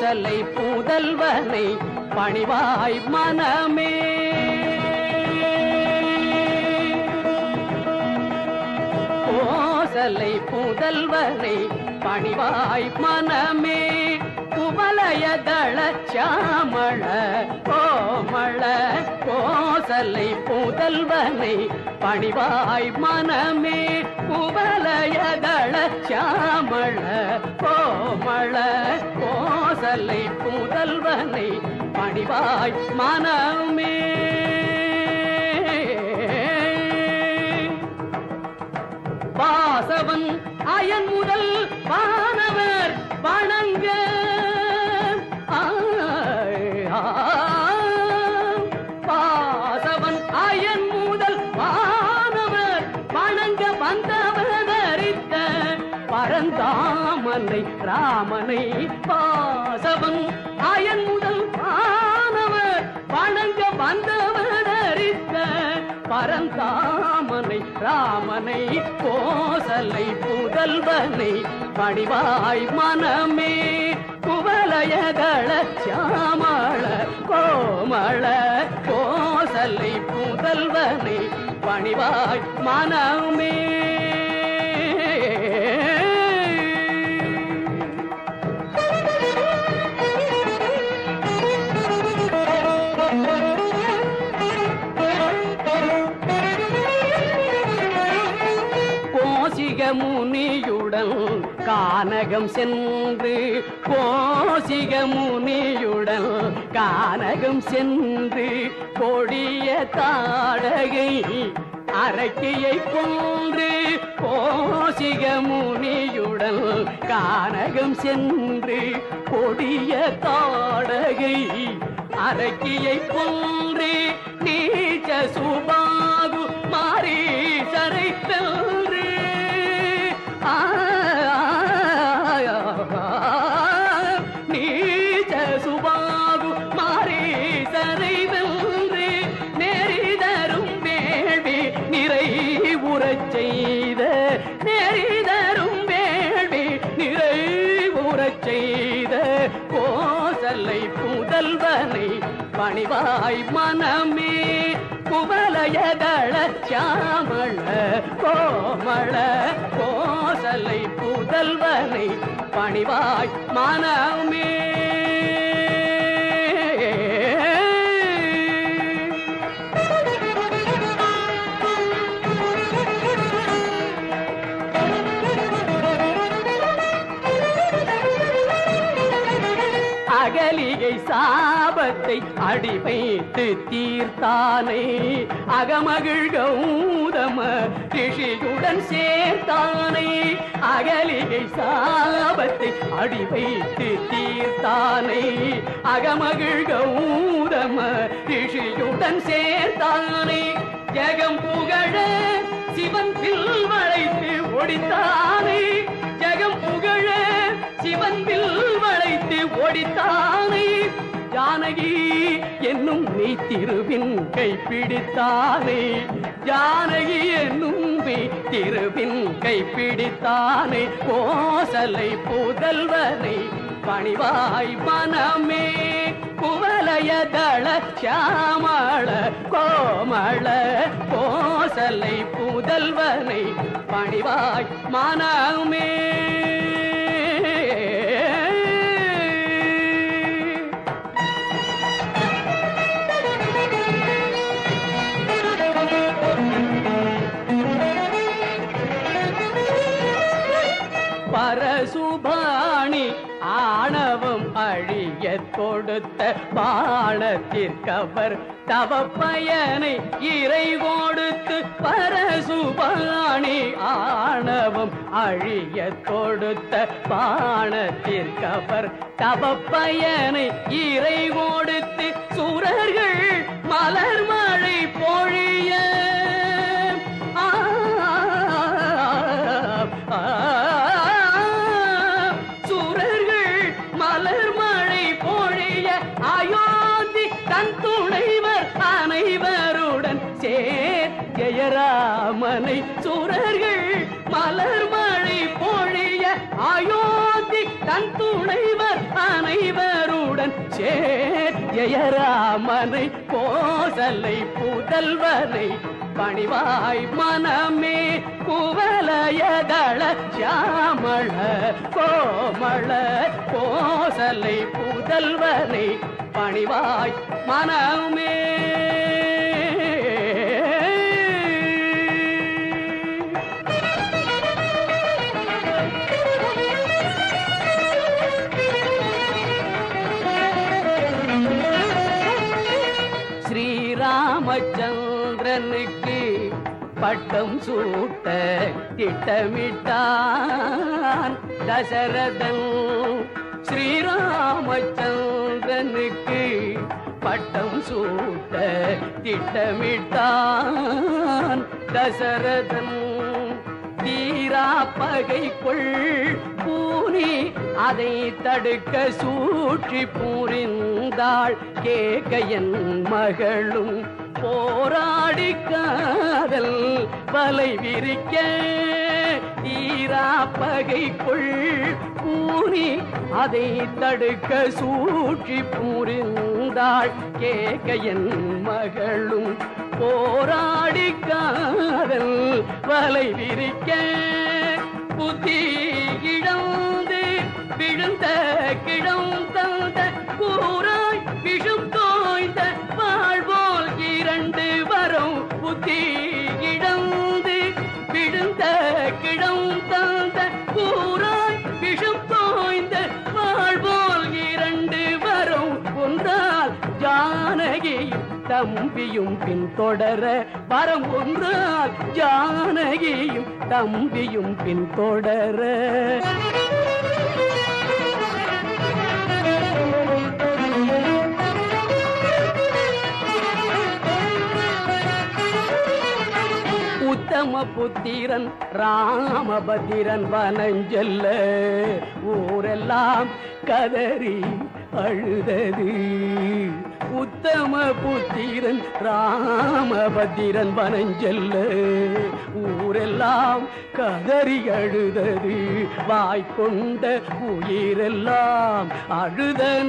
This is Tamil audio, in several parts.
கோசலை புதல்வனை பணிவாய் மனமே கோசலை புதல்வனை பணிவாய் மனமே குவலயதள சாமள கோமள கோசலை புதல்வனை பணிவாய் மனமே குவலயதள சாமள கோமள கோசலை புதல்வனை பணிவாய் மனமே வாசவன் அயன் முதல் வானவர் வணங்க ஆய், ஆம். வாசவன் அயன் முதல் வானவர் வணங்க வந்தவதரித்த பரந்தாமனை ராமனை வாசவன் அயன் முதல் வானவர் வணங்க வந்தவதரித்த பரந்தாமனை ராமனை கோசலை புதல்வனை பணிவாய் மனமே குவலயதள சாமள கோமள கோசலை புதல்வனை பணிவாய் மனமே கோசிக முனியுடன் கானகம் சென்று கோசிக முனியுடன் கானகம் சென்று கொடிய தாடகை அரக்கியை கொன்று கோசிக முனியுடன் கானகம் சென்று கொடிய தாடகை அரக்கியை கொன்று நீச்ச சுபாகு மாறி சரை வென்று நீச்ச சுபாகு மாறி சரை வென்று நெறிதரும் வேள்வி நிறை உறச் செய்த நெறிதரும் வேள்வி நிறை உறச் செய்த கோசலை புதல்வனை பணிவாய் மனமே குவலயதள சாமள கோமள கோசலை புதல்வனை பணிவாய் மனமே அகலிகை சாபத்தை அடிவைத்து தீர்த்தானே அகமகிழ் கௌதம ரிஷியுடன் சேர்த்தானே அகலிகை சாபத்தை அடிவைத்து தீர்த்தானே அகமகிழ் கௌதம ரிஷியுடன் சேர்த்தானே ஜெகம் புகழ சிவன் வில் வளைத்து ஒடித்தானே ஜெகம் புகழ சிவன் வில் வளைத்து ஓடித்தானே ஜானகி என்னும் நீ திருவின் கைப்பிடித்தானே ஜானகி என்னும் நீ திருவின் கைப்பிடித்தானே கோசலை புதல்வனை பணிவாய் மனமே குவலயதள சாமள கோமள கோசலை புதல்வனை பணிவாய் மனமே பரசுபாணி ஆணவம் அழிய கொடுத்த பாணத்திற்கவர் தவ பயனை இறை கொடுத்து பரசுபாணி ஆணவம் அழிய கொடுத்த பாணத்திற்கவர் தவ பயனை இறை கொடுத்து சுரர்கள் மலர் மழை பொழிய ஆ, ஆ, சுரர்கள் மலர் மழை பொழிய அயோத்தி தன் துணைவர் அனைவருடன் சேர் ஜெயராமனை சுரர்கள் மலர் மழை பொழிய அயோத்தி தன் துணைவர் அனைவர் சேர் ஜெயராமனை கோசலை புதல்வனை பணிவாய் மனமே குவலயதள சியாமள கோமள கோசலை புதல்வனை பணிவாய் மனமே ஸ்ரீராமச்சந்திரனுக்கு பட்டம் சூட்ட திட்டமிட்டான் தசரதன் ஸ்ரீராமச்சந்திரனுக்கு பட்டம் சூட்ட திட்டமிட்டான் தசரதன் தீரா பகைக்குள் பூனி அதை தடுக்க சூழ்ச்சி புரிந்தாள் கேக்கையன் மகளும் போராடி காதல் வலை விரிக்க தீரா பகைக்குள் பூனி அதை தடுக்க சூழ்ச்சி புரிந்தாள் கேக்கையன் மகளும் போராடி காதல் வலை விரிக்க புத்தி இழந்து விழுந்த கிழம் தந்த கூறாய் விஷம் தோய்ந்த வாழ்வோல் இரண்டு வரும் புத்தி இழந்து விழுந்த கிழம் தந்த கூறாய் விஷம் தோய்ந்த வாழ்வோல் இரண்டு வரும் ஒன்றால் ஜானகியும் தம்பியும் பின்தொடர வரம் ஒன்றால் ஜானகியும் தம்பியும் பின்தொடர உத்தம புத்திரன் ராமபத்திரன் வனஞ்செல்ல ஊரெல்லாம் கதறி அழுதது உத்தம புத்திரன் ராமபத்திரன் வனஞ்செல்ல ஊரெல்லாம் கதறி அழுதது வாய்க்கொண்ட உயிரெல்லாம் அழுதன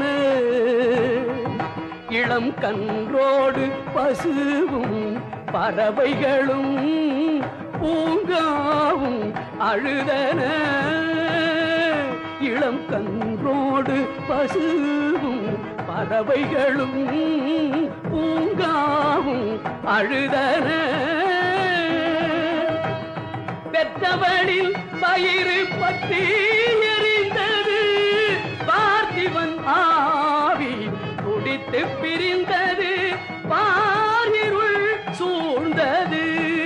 இளம் கன்றோடு பசுவும் பறவைகளும் பூங்காவும் அழுதன இளம் கன்றோடு பசுவும் பறவைகளும் பூங்காவும் அழுதன பெற்றவளில் பயிறு பற்றி எரிந்தது பார்த்திவன் ஆவி துடித்து பிரிந்தது பாரிருள் சூழ்ந்தது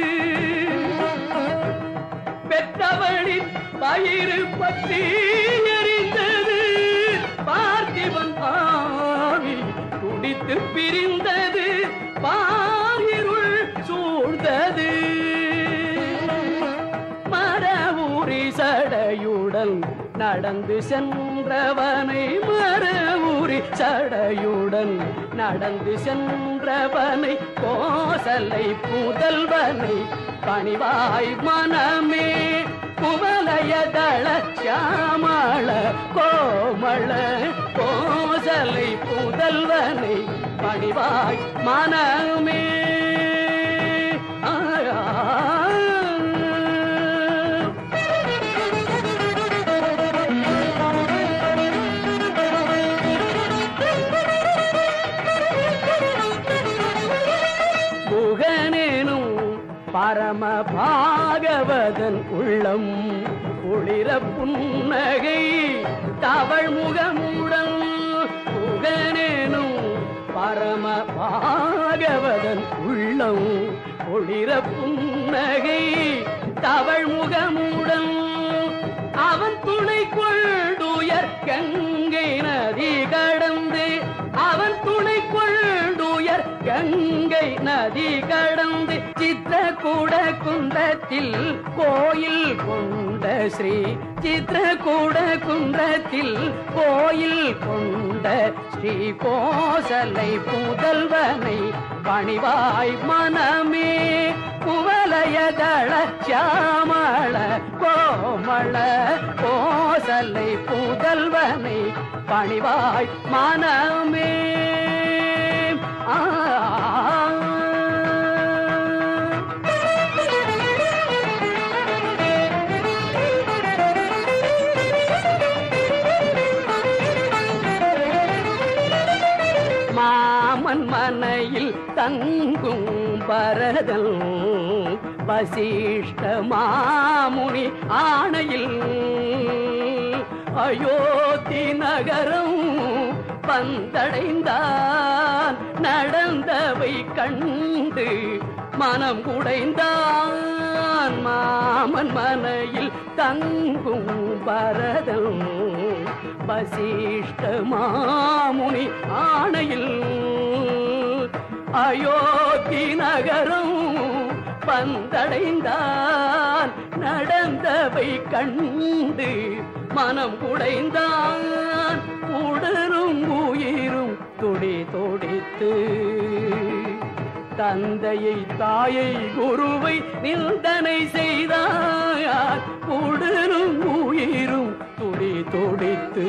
பெற்றவளின் பயிறு பற்றி எரிந்தது பார்த்திவன் ஆவி துடித்து பிரிந்தது பாரிருள் சூழ்ந்தது மரவூரி சடையுடன் நடந்து சென்றவனை மரவூரி சடையுடன் நடந்து சென்றவனை கோசலை புதல்வனை பணிவாய் மனமே குவலயதள சியாமள கோமள கோசலை புதல்வனை பணிவாய் மனமே ஆ புகனேனும் பரம பாகவதன் உள்ளம் குளிர புன்னகை தவள் முகமுடன் புகனேனும் பரம பாகவதன் உள்ளம் குளிர புன்னகை தவள் முகமுடன் அவன் துணை கொள்டுயர் கங்கை நதி கடந்து அவன் துணை கொள்டுயர் கங்கை நதி கடந்து சித்திரகூட குன்றத்தில் கோயில் கொண்ட ஸ்ரீ சித்திரகூட குன்றத்தில் கோயில் கொண்ட ஸ்ரீ கோசலை புதல்வனை பணிவாய் மனமே குவலயதள சியாமள கோமள கோசலை புதல்வனை பணிவாய் மனமே ஆ மாமன் மனையில் தங்கும் பரதல் வசிஷ்ட மாமுனி ஆணையில் அயோத்தி நகரம் வந்தடைந்தான் நடந்தவை கண்டு மனம் குடைந்தான் மாமன் மனையில் தங்கும் பரதம் வசிஷ்ட மாமுனி ஆணையில் அயோத்தி நகரம் வந்தடைந்தான் நடந்தவை கண்டு மனம் குடைந்தான் உடலும் உயிரும் துடி துடித்து தந்தையை தாயை குருவை நிந்தனை செய்தார் உடலும் உயிரும் துடி துடித்து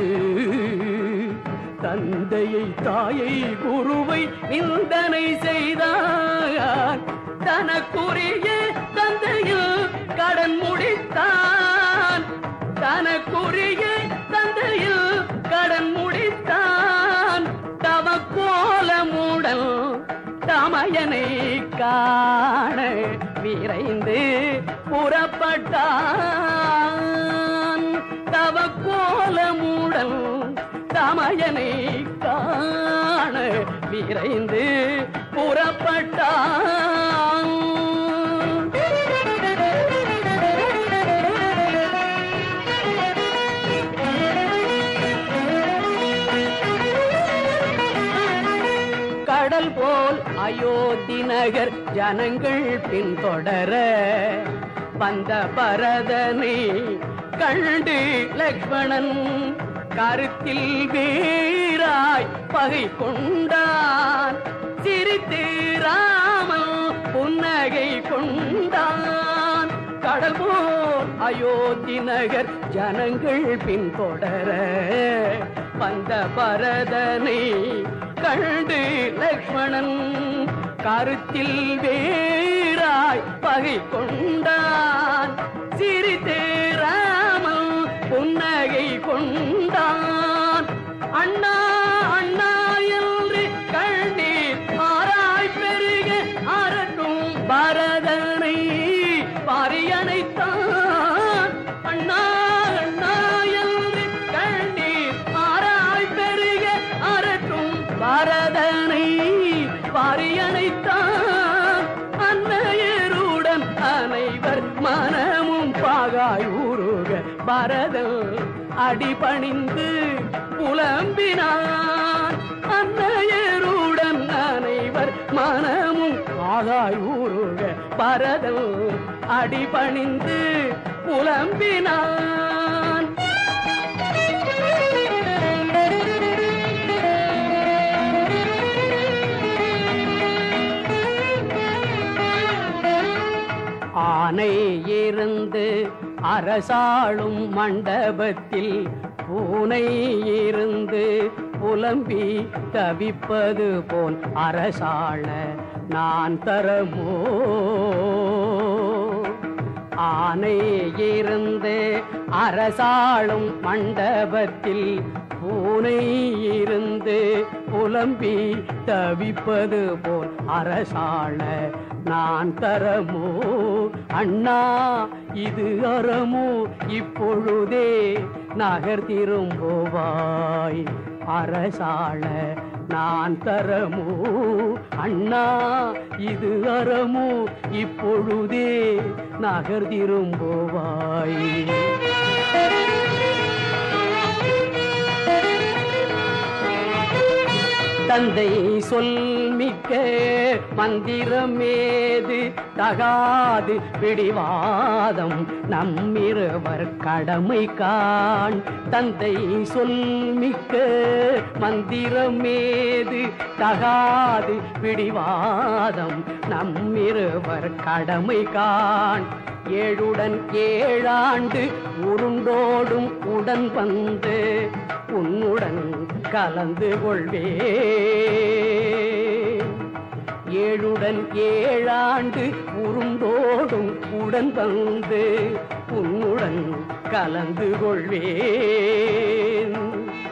தந்தையை தாயை குருவை நிந்தனை செய்தார் தனக்குரிய தந்தையில் கடன் முடித்தான் தனக்குரிய தந்தையில் கடன் முடித்தான் தவக்கோலமுடல் தமையனை காண விரைந்து புறப்பட்டான் தவக்கோலமுடல் தமையனை காண விரைந்து புறப்பட்டான் கடல் போல் அயோத்தி நகர் ஜனங்கள் பின்தொடர வந்த பரதனை கண்டு லக்ஷ்மணன் கருத்தில் வீராய் பகை கொண்டான் சிரித்து ராமன் புன்னகை கொண்டான் கடல் போல் அயோத்தி நகர் ஜனங்கள் பின்தொடர வந்த பரதனை கண்டு லக்ஷ்மணன் கருத்தில் வேறாய் பகை கொண்டான் சிரித்து ராமன் புன்னகை கொண்டான் அண்ணா அண்ணா என்று கண்ணீர் ஆராய் பெருக அரட்டும் பரதனை பரியணைத்தான் அண்ணா அண்ணா என்று கண்ணீர் ஆராய் பெருக அரட்டும் பரதனை பரியணைத்தான் அன்னையருடன் அனைவர் மனமும் பாகாய் உருக பரதன் அடிபணிந்து புலம்பினான் அன்னையருடன் அனைவர் மனமும் ஆகாய் ஊருக பரதன் அடிபணிந்து புலம்பினான் ஆனை இருந்து அரசாளும் மண்டபத்தில் பூனை இருந்து புலம்பி தவிப்பது போல் அரசாள நான் தரமோ ஆனை இருந்து அரசாளும் மண்டபத்தில் பூனை இருந்து புலம்பி தவிப்பது போல் அரசாள நான் தரமோ அண்ணா இது அறமோ இப்பொழுதே நகர் திரும்புவாய் அரசாள நான் தரமோ அண்ணா இது அறமோ இப்பொழுதே நகர் திரும்புவாய் தந்தை சொல் மிக்க மந்திரமேது தகாது பிடிவாதம் நம்மிருவர் கடமை காண் தந்தை சொல் மிக்க மந்திரமேது தகாது பிடிவாதம் நம்மிருவர் கடமை காண் ஏழுடன் ஏழாண்டு உருண்டோடும் உடன் வந்து உன்னுடன் கலந்து கொள்வே ஏழுடன் ஏழாண்டு உருண்டோடும் உடன் வந்து உன்னுடன் கலந்து கொள்வேன்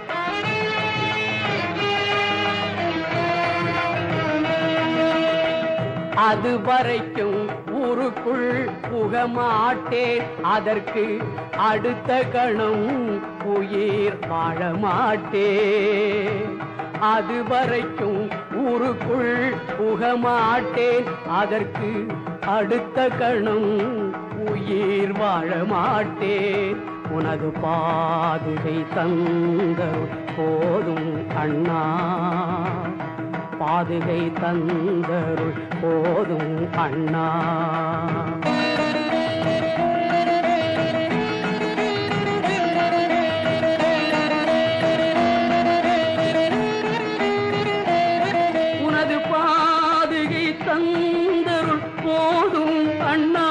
அது வரைக்கும் ஊருக்குள் புகமாட்டேன் அதற்கு அடுத்த கணம் உயிர் வாழ மாட்டேன் அது வரைக்கும் ஊருக்குள் புகமாட்டேன் அதற்கு அடுத்த கணம் உயிர் வாழ மாட்டேன் உனது பாதுகை தந்தருள் போதும் அண்ணா பாதுகை தந்தருள் போதும் அண்ணா உனது பாதுகை தந்தருள் போதும் அண்ணா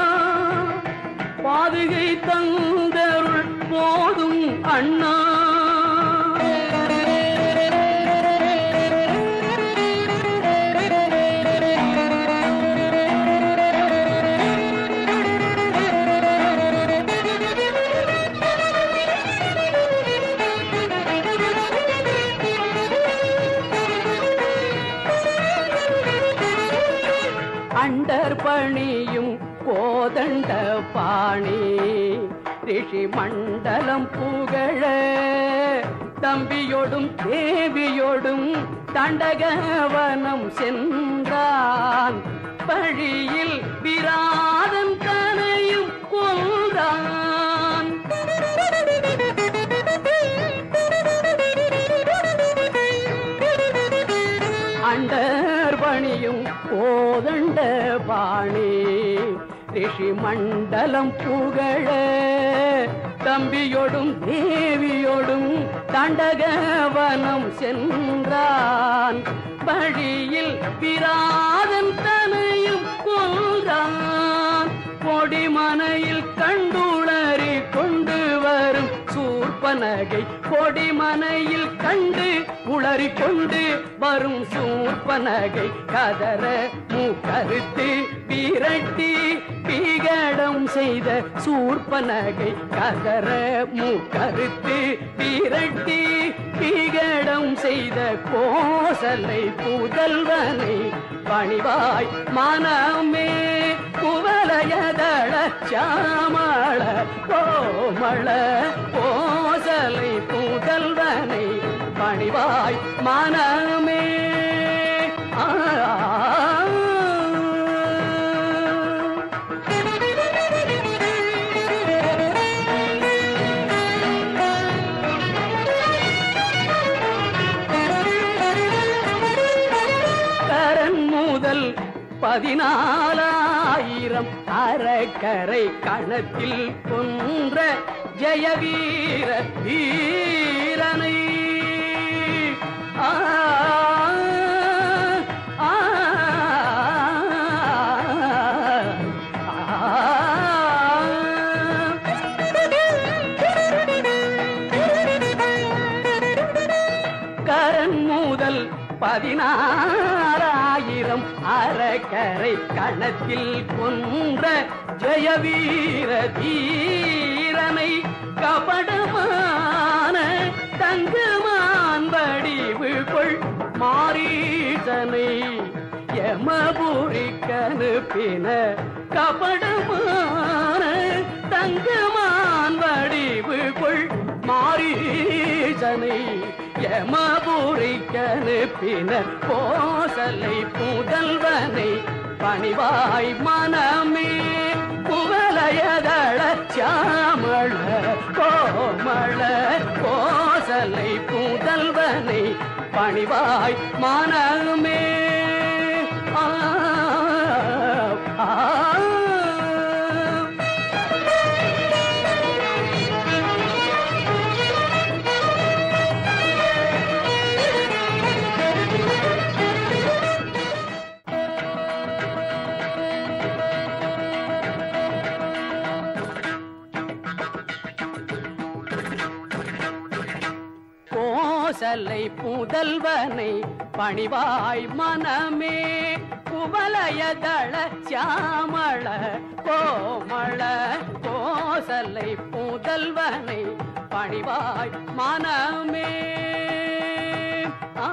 பாதுகை தந்தருள் போதும் அண்ணா அண்டர் பணியும் கோதண்ட பாணி ரிஷி மண்டலம் புகழ தம்பியோடும் தேவியோடும் தண்டகவனம் சென்றான் பழியில் விராதன் தனையும் கொன்றான் அண்டர் பணியும் கோதண்ட பாணி ரிஷி மண்டலம் புகழ தம்பியோடும் தேவியோடும் தண்டகவனம் சென்றான் வழியில் விராதன் தனையும் கொன்றான் கொடிமனையில் கண்டுளறி கொண்டு வரும் சூர்பனகை கொடிமனையில் கண்டு உளறி கொண்டு வரும் சூர்பனகை கதற மூக்கறுத்து விரட்டி பீகடம் செய்த சூர்பனகை கதற மூக்கறுத்து விரட்டி பீகடம் செய்த கோசலை புதல்வனை பணிவாய் மனமே குவலயதள சாமள கோமள கோசலை புதல்வனை பணிவாய் மனமே ஆ கரன் முதல் பதினாலாயிரம் அறக்கரை கணத்தில் கொன்ற ஜெயவீர வீரனை ஆ, ஆ, கரன் முதல் பதினாறாயிரம் அறக்கரை கணத்தில் கொன்ற ஜெயவீர தீரனை கபடமான தங்கமான் வடிவு கொள் மாரீசனை யமபுரிக்கனுப்பின கபடமான தங்கமான் வடிவு கொள் மாரீசனை யமபுரிக்கனுப்பின கோசலை புதல்வனை பணிவாய் மனமே குவலயதள சாமள கோமள கோசலை புதல்வனை பணிவாய் மனமே ஆ ஆ கோசலை புதல்வனை பணிவாய் மனமே குவலயதள சியாமள கோமள கோசலை புதல்வனை பணிவாய் மனமே ஆ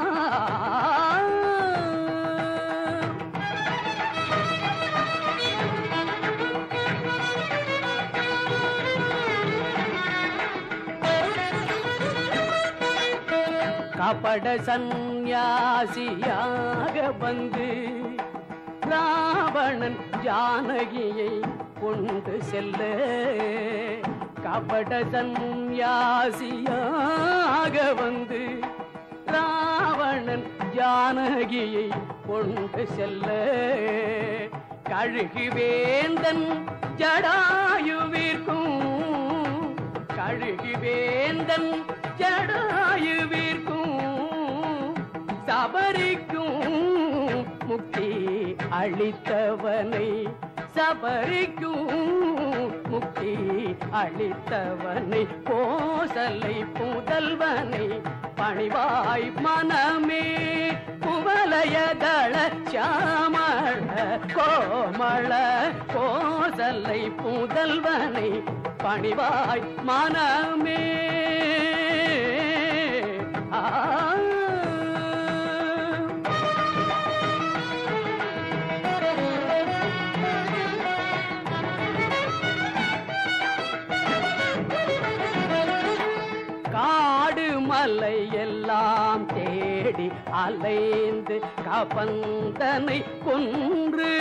கபட சந்நியாசியாக வந்து ராவணன் ஜானகியை கொண்டு செல்ல கபட சந்நியாசியாக வந்து ராவணன் ஜானகியை கொண்டு செல்ல கழுகு வேந்தன் ஜடாயுவிற்கும் கழுகு வேந்தன் ஜடாயுவிற்கும் சபரிக்கும் முக்தி அளித்தவனை சபரிக்கும் முக்தி அளித்தவனை கோசலை புதல்வனை பணிவாய் மனமே குவலயதள சாமள கோமள கோசலை புதல்வனை பணிவாய் மனமே ஆ காடு மலை எல்லாம் தேடி அலைந்து கபந்தனை கொன்று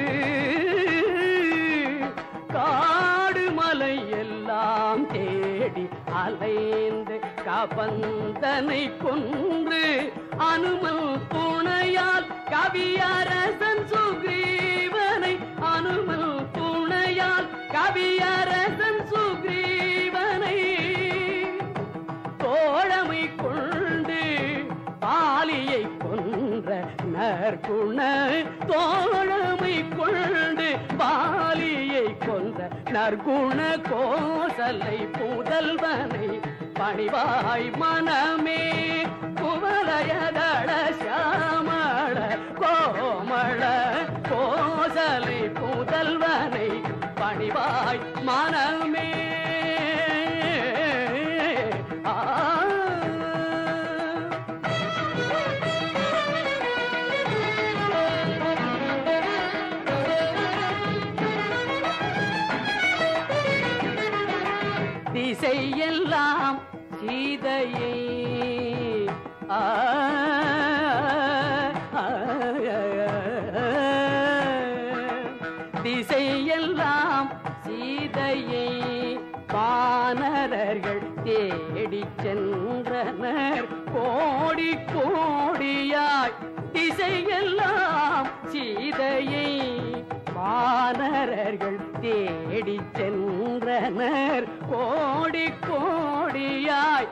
காடு மலை எல்லாம் தேடி அலைந்து கபந்தனை கொன்று அனுமல் துணையால் கவியரசன் சுக்ரீவனை அனுமல் துணையால் கவியரசன் சுக்ரீவனை தோழமை கொண்டு பாலியை கொன்ற நற்குண தோழமை கொண்டு பாலியை கொன்ற நற்குண கோசலை புதல்வனை பணிவாய் மனமே குவலயதள சாமள கோமள கோசலை புதல்வனை பணிவாய் மனமே ஆ திசையெல்லாம் சீதையை ஆ, ஆ, திசையெல்லாம் சீதையை வானரர்கள் தேடிச் சென்றனர் கோடி கோடியாய் திசையெல்லாம் சீதையை வானரர்கள் தேடிச் சென்றனர் கோடி கோடியாய்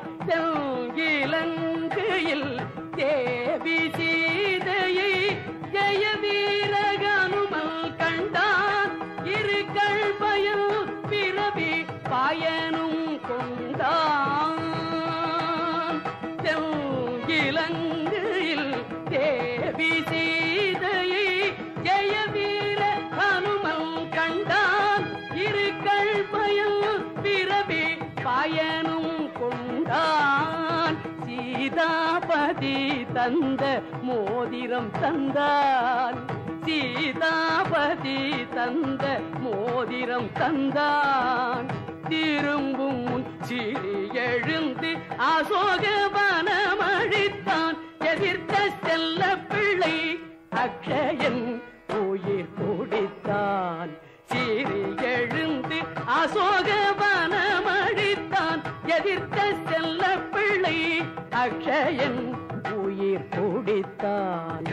இலங்கையில் தேவி சீதையை ஜெய வீரகனுமல் கண்டான் இரு கள்பயல் பிறவி பயனும் கொண்டான் இலங்கையில் தேவி சீதையை ஜெய வீர ஹனுமல் கண்டான் இரு கள்பயல் பிறவி பயனும் கொண்டான் சீதாபதி தந்த மோதிரம் தந்தான் சீதாபதி தந்த மோதிரம் தந்தான் திரும்பும் முன் சிறி எழுந்து அசோகவனம் அழித்தான் எதிர்த்த செல்ல பிள்ளை அக்ஷயன் உயிர் குடித்தான் சீறி எழுந்து அசோகவனம் அழித்தான் எதிர்த்த செல்ல பிள்ளை அக்ஷயன் உயிர் குடித்தான்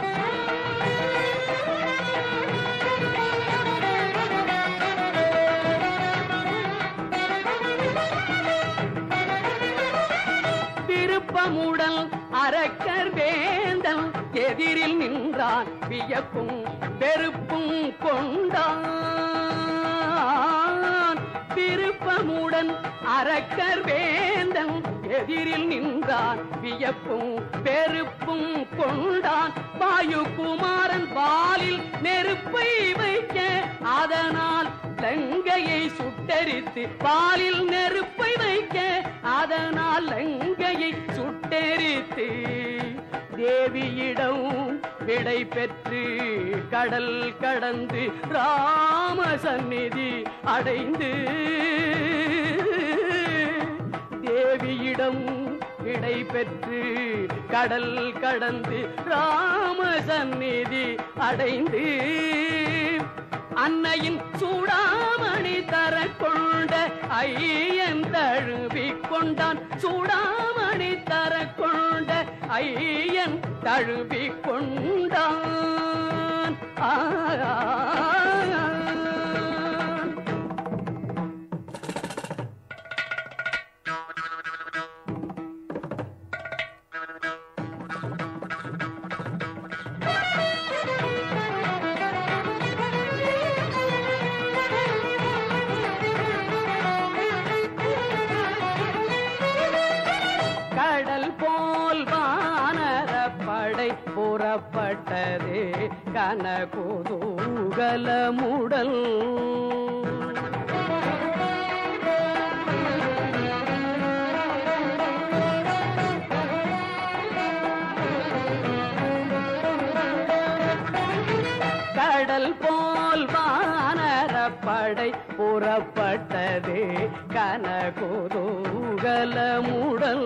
விருப்பமுடல் அரக்கர் வேந்தன் எதிரில் நின்றான் வியப்பும் வெறுப்பும் கொண்டான் விருப்பமுடன் அரக்கர் வேந்தன் எதிரில் நின்றான் வியப்பும் பெருப்பும் கொண்டான் வாயு குமாரன் வாலில் நெருப்பை வைக்க அதனால் லங்கையை சுட்டெரித்து பாலில் நெருப்பை வைக்க அதனால் லங்கையை சுட்டெரித்து தேவியிடம் விடை பெற்று கடல் கடந்து ராம சந்நிதி அடைந்து தேவியிடம் விடை பெற்று கடல் கடந்து ராம சந்நிதி அடைந்து அன்னையின் சூடாமணி தர கொண்ட ஐயன் தழுவிக் கொண்டான் சூடாமணி தர கொண்ட ஐயன் தழுவிக் கொண்டான் ஆ கடல் போல் வானர படை புறப்பட்டது கனகுதூகலமுடல் கடல் போல் வானர படை புறப்பட்டது கனகுதூகலமுடல்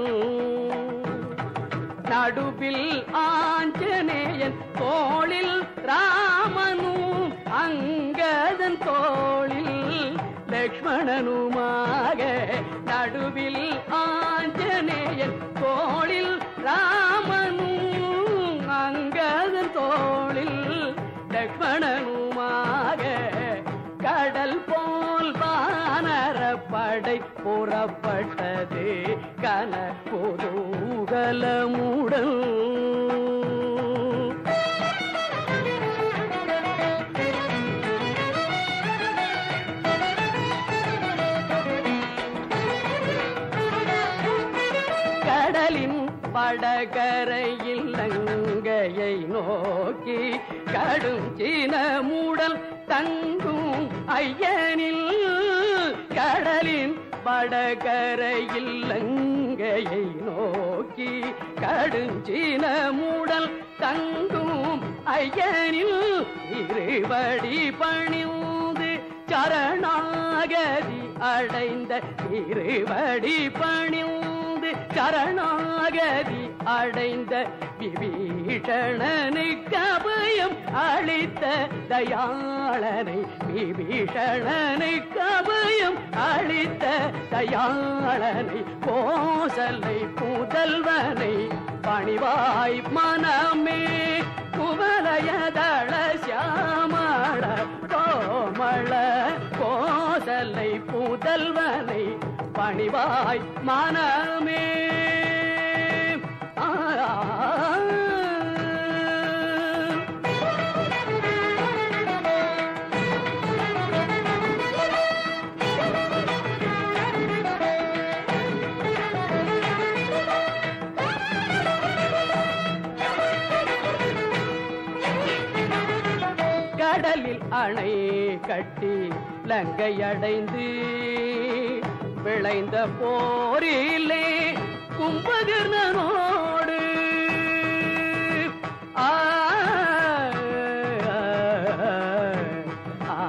நடுவில் ஆஞ்சநேயன் தோளில் ராமனும் அங்கதன் தோளில் லக்ஷ்மணனுமாக நடுவில் ஆஞ்சநேயன் தோளில் ராமனும் அங்கதன் தோளில் லக்ஷ்மணனுமாக கடல் போல் வானர படை புறப்பட்டது கன குதூகலமுடன் கடலின் வடகரையில் லங்கையை நோக்கி கடும் சீனமுடல் தங்கும் ஐயனில் கடலின் வடகரையில் லங்கையை நோக்கி கடுஞ்சீனமுடல் தங்கும் ஐயனில் இருபடி பணிந்து சரணாகதி அடைந்த இருபடி பணிந்து சரணாகதி அடைந்த விபீஷணனுக்கு அபயம் அளித்த தயாளனை விபீஷணனுக்கு அபயம் அளித்த தயாளனை கோசலை புதல்வனை பணிவாய் மனமே குவலயதள சியாமள கோமள கோசலை புதல்வனை பணிவாய் மனமே ஆ கடலில் அணை கட்டி லங்கை அடைந்து விளைந்த போரிலே கும்பகர்ணனோடு ஆ, ஆ,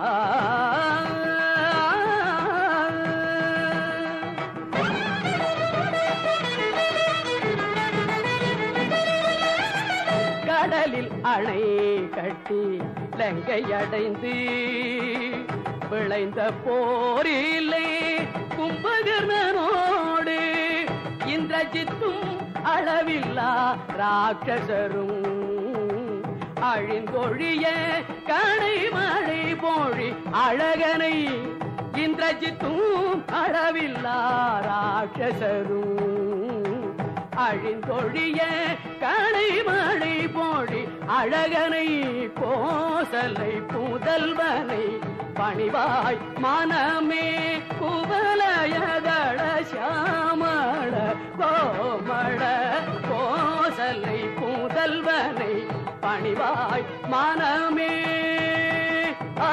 கடலில் அணை கட்டி லங்கை அடைந்து விளைந்த போரிலே கும்பகர்ணனோடு இந்திரஜித்தும் அளவில்லா ராட்சசரும் அழிந்தொழிய கணை மழை போழி அழகனை இந்திரஜித்தும் அளவில்லா ராட்சசரும் அழிந்தொழிய கணை மழை போழி அழகனை கோசலை புதல்வனை பணிவாய் மனமே குவலயதள சியாமள கோமள கோசலை புதல்வனை பணிவாய் மனமே ஆ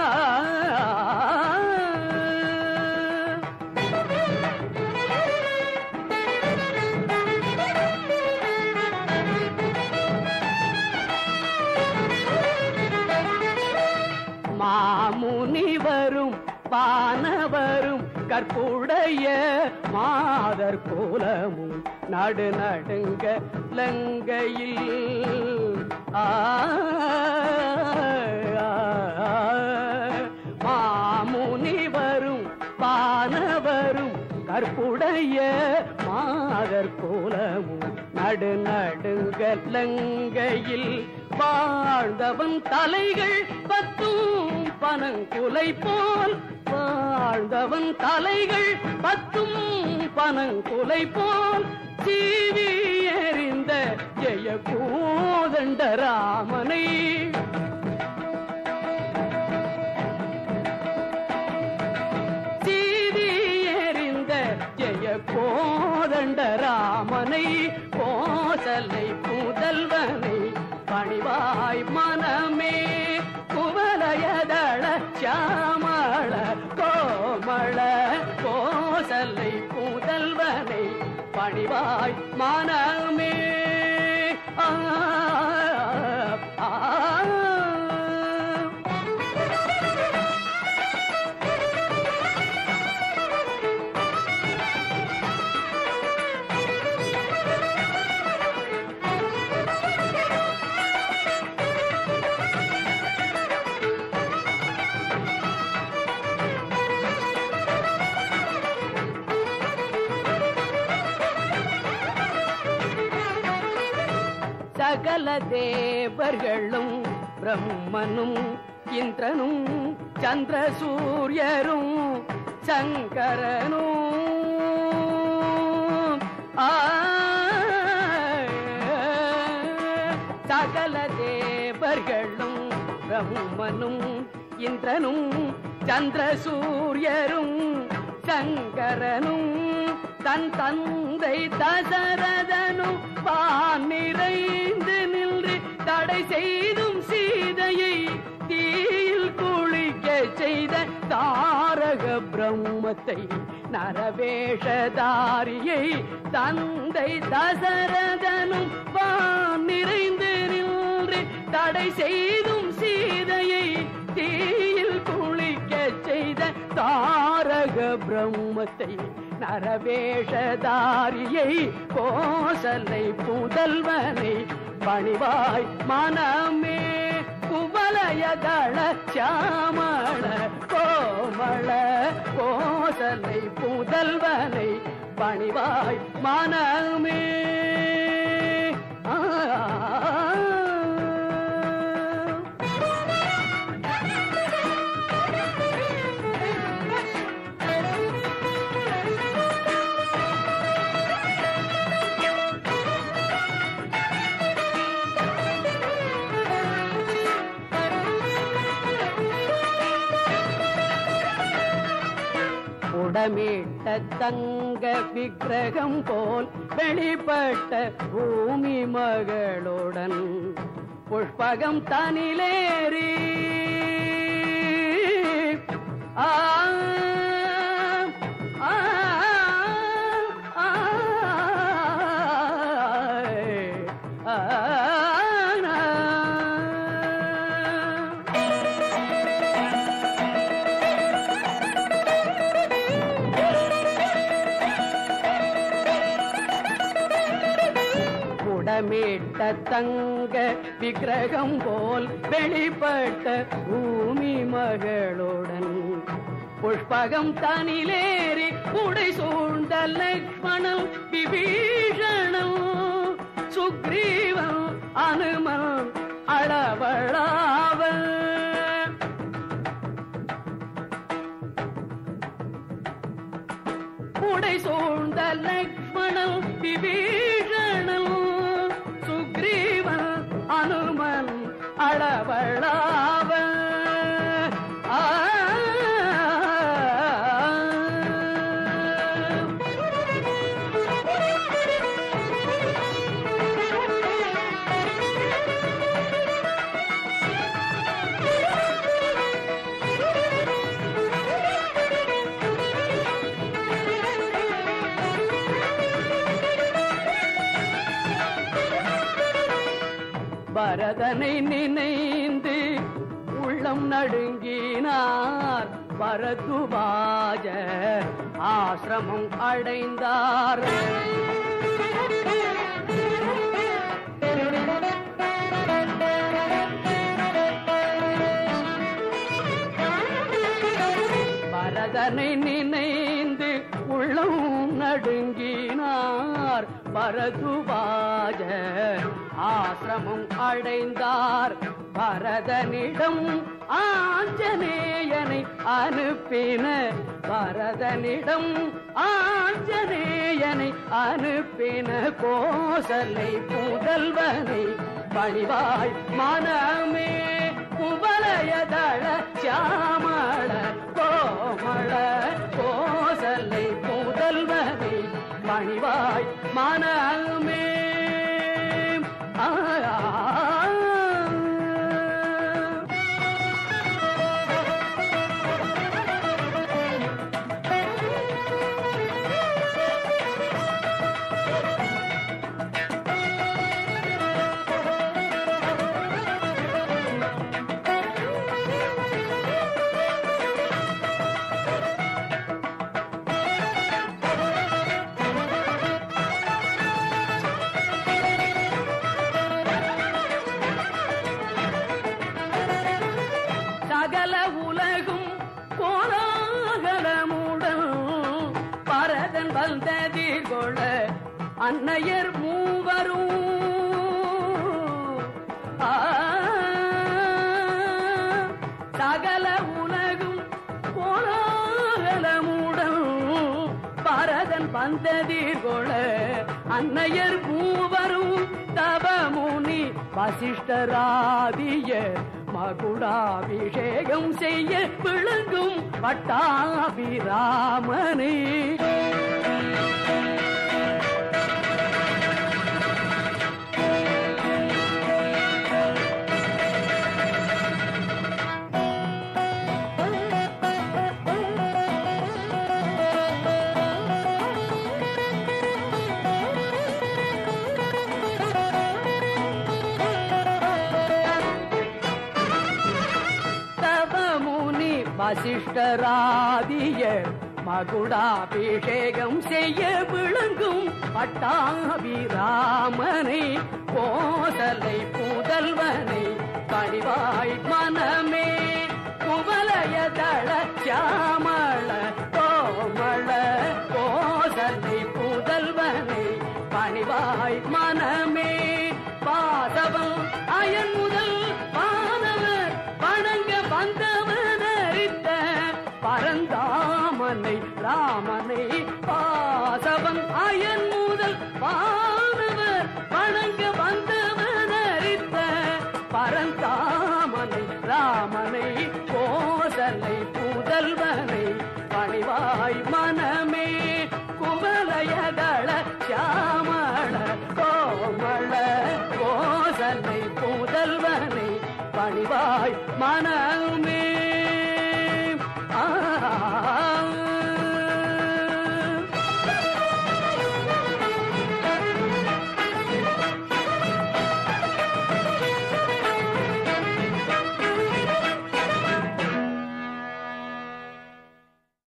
மாமுனிவரும் வானவரும் கற்புடைய மாதர் கோலமும் நடு நடுங்க லங்கையில் ஆ, ஆ, ஆ. மாமுனிவரும் வானவரும் கற்புடைய மாதர் கோலமும் நடு நடுங்க லங்கையில் வாழ்ந்தவன் தலைகள் பத்தும் பனங்குலை போல் வாழ்ந்தவன் தலைகள் பத்தும் பனங்குலை போல் சீவி எறிந்த ஜெய கோதண்ட ராமனை சீவி எறிந்த ஜெய கோதண்ட ராமனை கோசலை புதல்வனை பணிவாய் மனமே குவலயதள சாமள கோமள கோசலை புதல்வனை பணிவாய் மனமே ஆ ஆ, ஆ. சகல தேவர்களும் பிரம்மனும் இந்திரனும் சந்திர சூரியரும் சங்கரனும் ஆ, சகல தேவர்களும் பிரம்மனும் இந்திரனும் சந்திர சூரியரும் சங்கரனும் தன் தந்தை தசரதனும் பான் நிறைந்து நின்று தடை செய்தும் சீதையை தீயில் குளிக்க செய்த தாரக பிரம்மத்தை நரவேஷதாரியை தந்தை தசரதனும் பான் நிறைந்து நின்று தடை செய்தும் சீதையை தீயில் குளிக்க செய்த தாரக பிரம்மத்தை நரவேஷதாரியை கோசலை புதல்வனை பணிவாய் மனமே குவலயதள சாமள கோமள கோசலை புதல்வனை பணிவாய் மனமே ஆ உடமேட்ட தங்க விக்கிரகம் போல் வெளிப்பட்ட பூமி மகளுடன் புஷ்பகம் தனிலேறி ஆ ஆ, ஆ, ஆ, ஆ. உடமேட்ட தங்க விக்கிரகம் போல் வெளிப்பட்ட பூமி மகளுடன் புஷ்பகம் தனிலேறி உடை சூழ்ந்த லக்ஷ்மணன் விபீஷணன் சுக்ரீவன் அனுமன் அளவளாவன் உடை சூழ்ந்த லக்ஷ்மணன் விபீஷணன் மகளாவ ஆ பரதனை நினைந்து உள்ளம் நடுங்கினார் பரதுபாஜ ஆசிரமம் அடைந்தார் பரதனை நினைந்து உள்ளம் நடுங்கினார் பரதுபாஜ ஆசிரமம் அடைந்தார் பரதனிடம் ஆஞ்சநேயனை அனுப்பின பரதனிடம் ஆஞ்சநேயனை அனுப்பின கோசலை புதல்வனை பணிவாய் மனமே குபலயதள சாமள கோமள கோசலை புதல்வனை பணிவாய் மனமே ஆ சகல உலகும் கோலாகலமுடன் பரதன் வந்ததிர் கொள்ள அன்னையர் மூவரும் ஆ, சகல உலகும் கோலாகலமுடன் பரதன் வந்ததிர் கொள்ள அன்னையர் மூவரும் தவமுனி வசிஷ்டராதிய மகுடாபிஷேகம் செய்ய விளங்கும் பட்டாபிராமனே தவமுனி வசிஷ்டராதிய மகுடாபிஷேகம் செய்ய விளங்கும் பட்டாபிராமனை கோசலை புதல்வனை பணிவாய் மனமே குவலயதள சாமள கோமள கோசலை புதல்வனை பணிவாய் மனமே பாதவம் அயன் முதல் பாதவர் வணங்க வந்தவனரித்த பரந்தாமனை ராமனை பாசவன் அயன் முதல் பாதவர் வணங்க வந்தவனரித்த பரந்தாமனை ராமனை கோசலை புதல்வனை பணிவாய் மனமே குமலையதள சாமள கோமள கோசலை புதல்வனை பணிவாய் மனமே